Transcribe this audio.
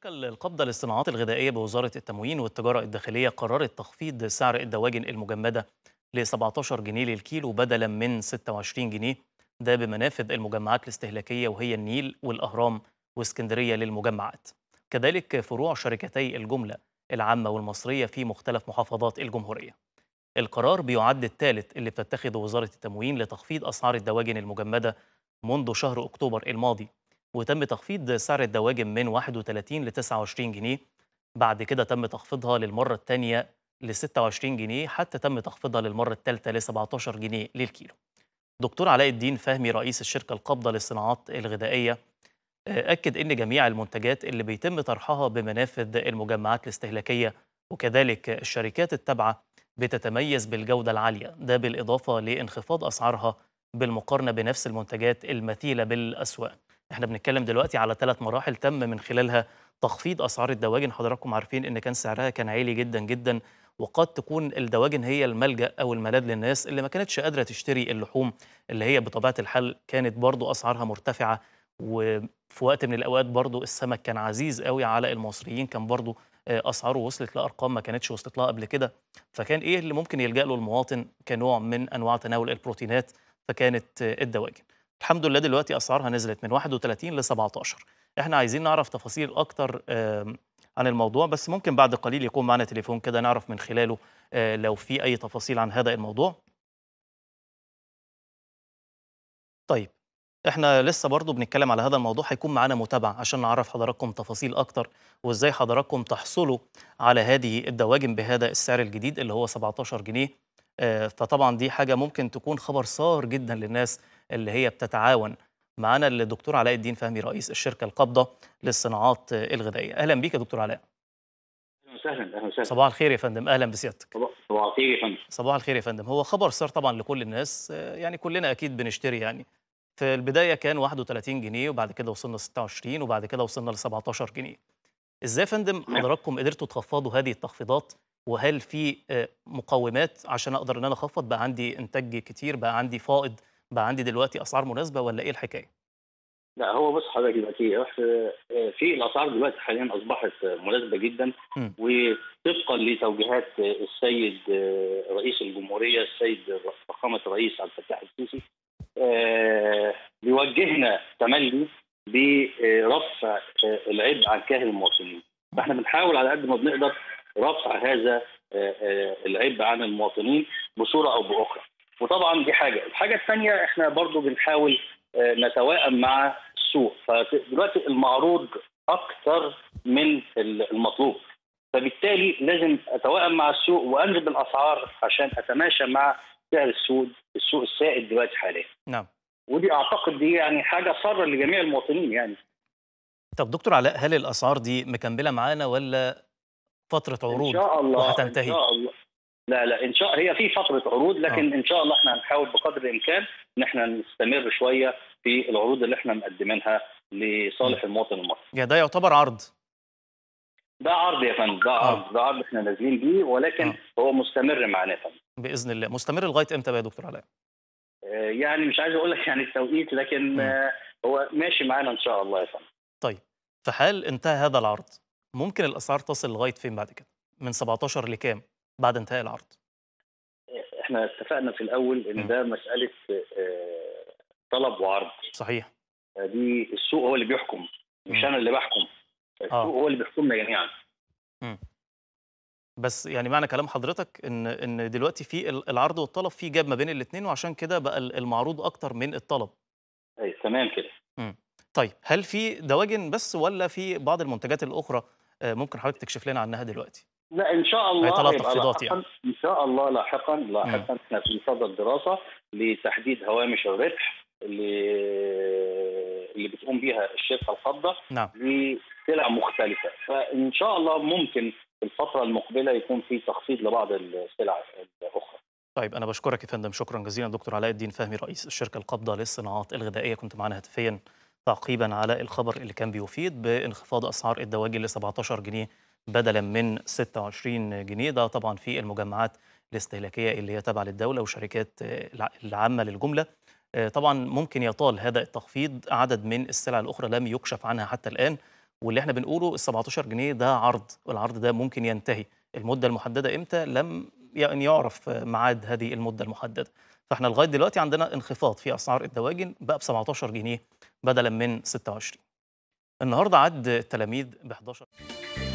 الشركة القابضة للصناعات الغذائية بوزارة التموين والتجارة الداخلية قررت تخفيض سعر الدواجن المجمدة ل 17 جنيه للكيلو بدلا من 26 جنيه ده بمنافذ المجمعات الاستهلاكية وهي النيل والأهرام واسكندرية للمجمعات كذلك فروع شركتي الجملة العامة والمصرية في مختلف محافظات الجمهورية القرار بيعد الثالث اللي بتتخذه وزارة التموين لتخفيض أسعار الدواجن المجمدة منذ شهر أكتوبر الماضي وتم تخفيض سعر الدواجن من 31 ل 29 جنيه بعد كده تم تخفيضها للمرة الثانية ل 26 جنيه حتى تم تخفيضها للمرة الثالثة ل 17 جنيه للكيلو دكتور علاء الدين فهمي رئيس الشركة القابضة للصناعات الغذائية أكد أن جميع المنتجات اللي بيتم طرحها بمنافذ المجمعات الاستهلاكية وكذلك الشركات التابعة بتتميز بالجودة العالية ده بالإضافة لانخفاض أسعارها بالمقارنة بنفس المنتجات المثيلة بالأسواق احنا بنتكلم دلوقتي على ثلاث مراحل تم من خلالها تخفيض أسعار الدواجن حضراتكم عارفين إن كان سعرها كان عالي جدا جدا وقد تكون الدواجن هي الملجأ أو الملاذ للناس اللي ما كانتش قادرة تشتري اللحوم اللي هي بطبيعة الحال كانت برضو أسعارها مرتفعة وفي وقت من الأوقات برضو السمك كان عزيز قوي على المصريين كان برضو أسعاره وصلت لأرقام ما كانتش وصلت لها قبل كده فكان إيه اللي ممكن يلجأ له المواطن كنوع من أنواع تناول البروتينات فكانت الدواجن الحمد لله دلوقتي أسعارها نزلت من 31 ل 17 احنا عايزين نعرف تفاصيل أكتر عن الموضوع بس ممكن بعد قليل يكون معنا تليفون كده نعرف من خلاله لو في أي تفاصيل عن هذا الموضوع طيب احنا لسه برضو بنتكلم على هذا الموضوع هيكون معانا متابعة عشان نعرف حضراتكم تفاصيل أكتر وإزاي حضراتكم تحصلوا على هذه الدواجن بهذا السعر الجديد اللي هو 17 جنيه فطبعا دي حاجة ممكن تكون خبر سار جدا للناس اللي هي بتتعاون معانا الدكتور علاء الدين فهمي رئيس الشركة القابضة للصناعات الغذائية أهلا بيك يا دكتور علاء اهلا وسهلا اهلا وسهلا صباح الخير يا فندم أهلا بسيادتك صباح الخير يا فندم صباح الخير يا فندم هو خبر سار طبعا لكل الناس يعني كلنا أكيد بنشتري يعني في البداية كان 31 جنيه وبعد كده وصلنا 26 وبعد كده وصلنا ل 17 جنيه ازاي يا فندم حضراتكم قدرتوا تخفضوا هذه التخفيضات وهل في مقومات عشان اقدر ان انا اخفض بقى عندي انتاج كتير بقى عندي فائض بقى عندي دلوقتي اسعار مناسبه ولا ايه الحكايه لا هو بص حضرتك دلوقتي في الاسعار دلوقتي حاليا اصبحت مناسبه جدا م. وطبقا لتوجيهات السيد رئيس الجمهوريه السيد فخامه الرئيس عبد الفتاح السيسي بيوجهنا تملي برفع العبء عن كاهل المواطنين فاحنا بنحاول على قد ما بنقدر رفع هذا العبء عن المواطنين بصوره او باخرى وطبعا دي حاجه الحاجه الثانيه احنا برضو بنحاول نتوائم مع السوق فدلوقتي المعروض اكثر من المطلوب فبالتالي لازم اتوائم مع السوق وانزل الاسعار عشان اتماشى مع سعر السوق السوق السائد دلوقتي حاليا نعم ودي اعتقد دي يعني حاجه ساره لجميع المواطنين يعني طب دكتور علاء هل الاسعار دي مكمله معانا ولا فتره عروض ان شاء الله وهتنتهي ان شاء الله لا لا ان شاء هي في فتره عروض لكن آه. ان شاء الله احنا هنحاول بقدر الامكان ان احنا نستمر شويه في العروض اللي احنا مقدمينها لصالح المواطن المصري. يا ده يعتبر عرض ده عرض يا فندم ده عرض آه. ده عرض احنا نازلين بيه ولكن آه. هو مستمر معانا يا فندم. باذن الله مستمر لغايه امتى بقى يا دكتور علاء؟ آه يعني مش عايز اقول لك يعني التوقيت لكن آه هو ماشي معانا ان شاء الله يا فندم. طيب في حال انتهى هذا العرض ممكن الاسعار تصل لغايه فين بعد كده؟ من 17 لكام بعد انتهاء العرض؟ احنا اتفقنا في الاول ان ده مساله طلب وعرض صحيح دي السوق هو اللي بيحكم مش م. انا اللي بحكم السوق آه. هو اللي بيحكمنا جميعا م. بس يعني معنى كلام حضرتك ان ان دلوقتي في العرض والطلب في جاب ما بين الاثنين وعشان كده بقى المعروض اكتر من الطلب اي تمام كده طيب هل في دواجن بس ولا في بعض المنتجات الاخرى ممكن حضرتك تكشف لنا عنها دلوقتي لا ان شاء الله هيطلع تخفيضات يعني ان شاء الله لاحقا لاحقا احنا في صدد الدراسه لتحديد هوامش الربح اللي اللي بتقوم بيها الشركه القابضه نعم لسلع مختلفه فان شاء الله ممكن في الفتره المقبله يكون في تخفيض لبعض السلع الاخرى طيب انا بشكرك يا فندم شكرا جزيلا دكتور علاء الدين فهمي رئيس الشركه القابضه للصناعات الغذائيه كنت معنا هاتفيا تعقيبا على الخبر اللي كان بيفيد بانخفاض اسعار الدواجن ل 17 جنيه بدلا من 26 جنيه ده طبعا في المجمعات الاستهلاكيه اللي هي تابعه للدوله وشركات العامه للجمله طبعا ممكن يطال هذا التخفيض عدد من السلع الاخرى لم يكشف عنها حتى الان واللي احنا بنقوله ال 17 جنيه ده عرض والعرض ده ممكن ينتهي المده المحدده امتى لم يعني يعرف ميعاد هذه المده المحدده فاحنا لغايه دلوقتي عندنا انخفاض في اسعار الدواجن بقى ب 17 جنيه بدلا من 26 النهارده عد التلاميذ ب 11